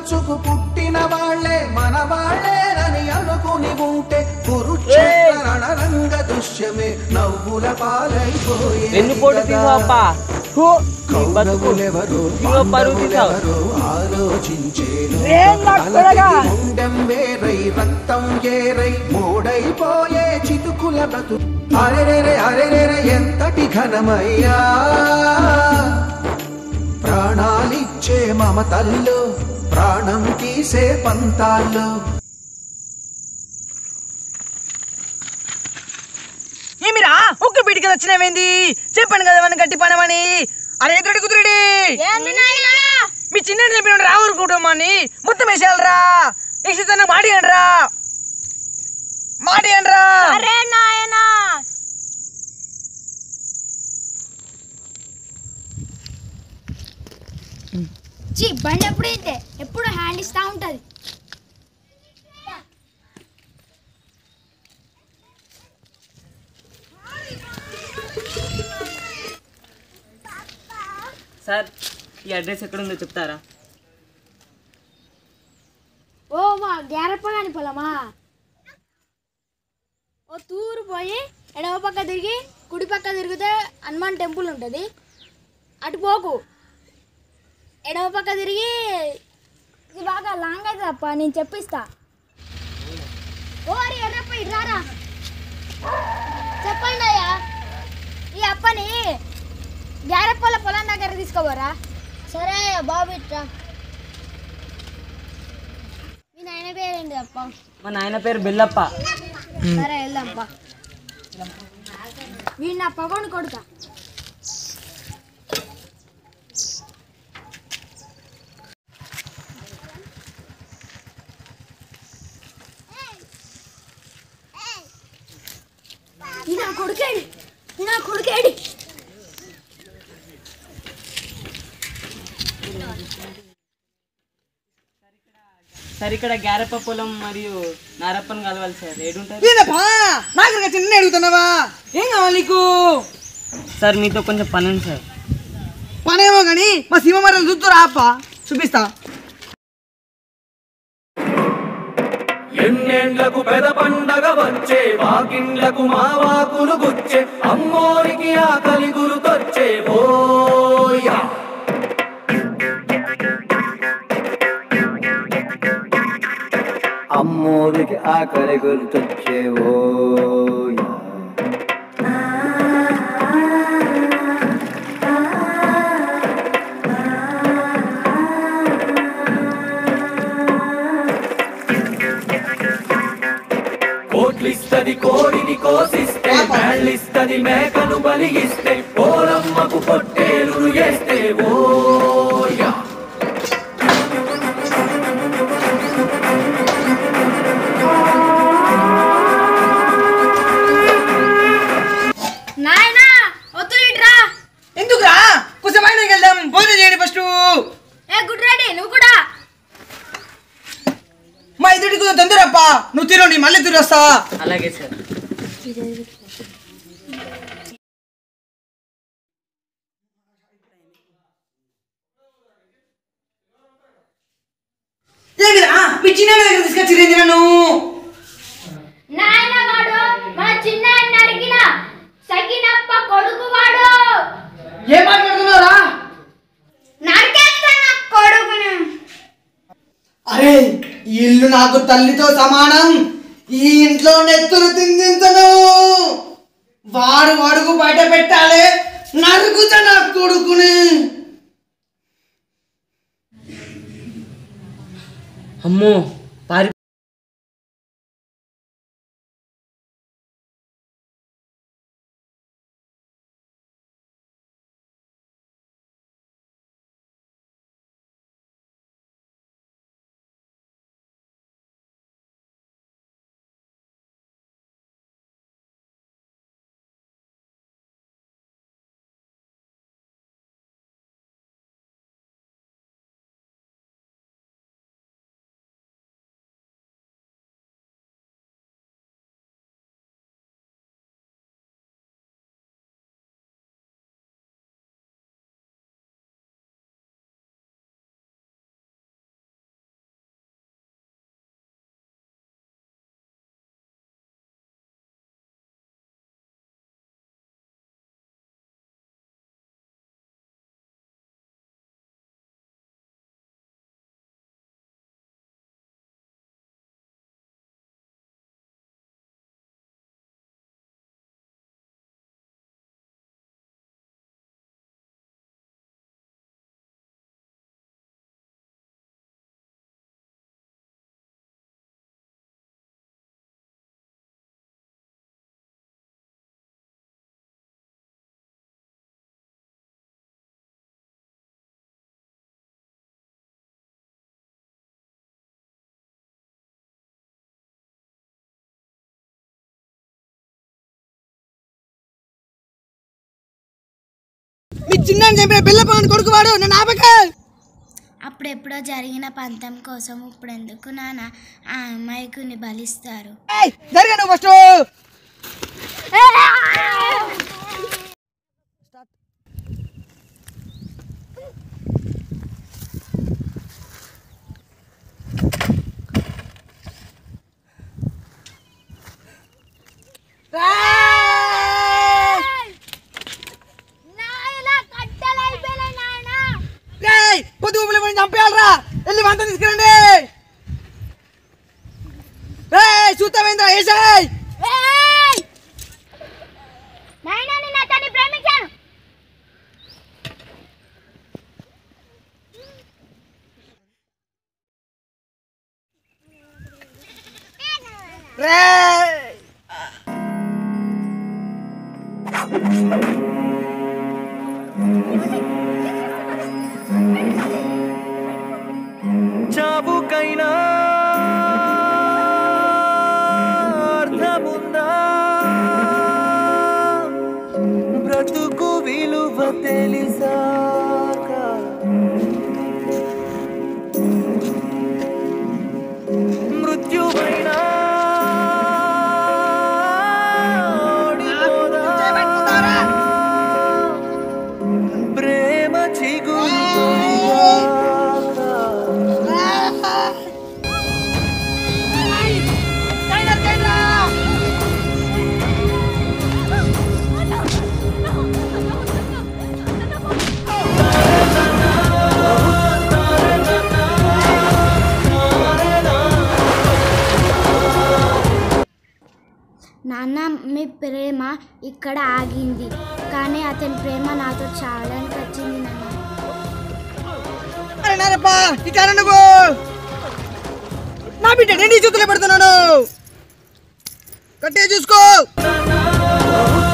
పంచుకు పుట్టిన వాళ్ళే మన వాళ్ళేనని అనుకుని ఉంటే కురుక్షేత్ర రణరంగ దృశ్యమే నవ్వుల పాలైపోయే వెన్నుపోటు తీసావు అప్ప హూ, నీ బతుకు కౌరవులెవరో ఇదిగో పరుగు తీసావు పాండవులెవరో ఆలోచించేను ఏం నాకు త్వరగా? తలకి గుండెం వేరై రక్తం ఏరై మూడైపోయే చితుకుల బ్రతు అరెరెరె అరెరెరె ఎంతటి ఘనమయ్యా ప్రాణాలిచ్చే మమతల్లో ప్రాణం తీసే పంతాల్లో ఏమిరా ఒక్క పీటికి వచ్చినవేంది చెప్పాను కదా మన గట్టి పనమని అరే ఎదురుడి కుదురుడి మీ చిన్న చెప్పిన రావురు కుటుంబాన్ని మొత్తం వేసేయాలరా వేసేతన మాడియండి రా మాడియండి రా అరే నాయనా చీ బండి ఎప్పుడు ఇంతే ఎప్పుడు హ్యాండ్ ఇస్తా ఉంటది సార్ ఈ అడ్రస్ ఎక్కడుందో చెప్తారా ఓ మా గ్యారప్ప కాని పొలమా ఓ తూరు పోయి ఎడమ పక్క తిరిగి కుడి పక్క తిరిగితే హనుమాన్ టెంపుల్ ఉంటుంది అటు పోకు ఎడమ పక్క తిరిగి ఇది బాగా లాంగ్ అవుతుంది అప్ప నేను చెప్పిస్తా ఓ అరే ఎర్రప్ప ఇటు రారా చెప్పండి అయ్యా ఈ అప్పని గ్యారప్పల పొలం దగ్గర తీసుకోబోరా సరే అయ్యా బాబు ఇట్రా మీ నాయన పేరేంటి అప్ప మా నాయన పేరు బెల్లప్ప సరే వెళ్దాంపా వీడు నా పవన్ కొడుక ఈ నా కొడుకేడి ఈ నా కొడుకేడి సార్ ఇక్కడ గ్యారప్ప పొలం మరియు నారప్పని కలవాలి సార్ ఏడుంటారు ఏందప్పా నాకు చిన్న అడుగుతున్నావా ఏం కావాలి నీకు సార్ మీతో కొంచెం పని ఉంది సార్ పనేమో కానీ మా సింహమరం చూస్తురా అప్ప చూపిస్తా ఎన్నేళ్లకు పెద పండగ వచ్చే వాకిండ్లకు మా వాకులు గుచ్చే అమ్మోరికి ఆకలి గురుతొచ్చే ఓయా అమ్మోరికి ఆకలి గుర్తొచ్చే ఓయా కోట్లిస్తది కోడిని కోసిస్తే మేళ్ళిస్తది మేకను బలిగిస్తే పోలమ్మకు పొట్టేలును వేస్తే ఓయా నాయనా వద్దు ఇట్రా ఎందుకురా కొంచెం బయటకు వెళ్దాం భోజనం చేయండి ఫస్ట్ ఏ గుడ్ రెడీ నువ్వు కూడా మా ఇద్దరికి కొంచెం తొందరప్పా నువ్వు తిరు నీ మళ్ళీ తిరిగి వస్తా అలాగే సార్ ఏంటిరా మీ చిన్న దగ్గర తీసుకొచ్చి నన్ను నాయన వాడు మన చిన్న అడిగిన సకినప్ప కొడుకు వాడు ఏం మాట్లాడుతున్నారా నరికేస్తాను కొడుకును అరే ఈ ఇల్లు నాకు తల్లితో సమానం ఈ ఇంట్లో నెత్తులు తిందించను వాడు అడుగు బయట పెట్టాలి నరుకుతా నా కొడుకుని అమ్మో పారి మీ చిన్న చంపిన బిల్ల పని కొడుకు వాడు నన్ను ఆపక అప్పుడెప్పుడో జరిగిన పంతం కోసం ఇప్పుడు ఎందుకు నాన్న ఆ అమ్మాయికుని బలిస్తారు ఏయ్, జరగ నువ్వు ఫస్ట్ పొద్దు ఊపిలో పడి చంపేయాలరా వెళ్ళి వంట తీసుకురండి రేయ్ చూస్తామేంద్రా ఏసాయ్ నాయనా నేను అతన్ని ప్రేమించాను రేయ్ చావుకైనా అర్థముందా బ్రతుకు విలువ తెలిసాక మృత్యువైనా ఓడిపోదా? ప్రేమ చిగురు నాన్న మీ ప్రేమ ఇక్కడ ఆగింది కానీ అతని ప్రేమ నాతో చావడానికి వచ్చింది నాన్న అరే నారప్ప ఇట్లా నువ్వు నా బిడ్డ నేను నీ చేతుల్లో పెడుతున్నాను కట్టే చూసుకో ఓ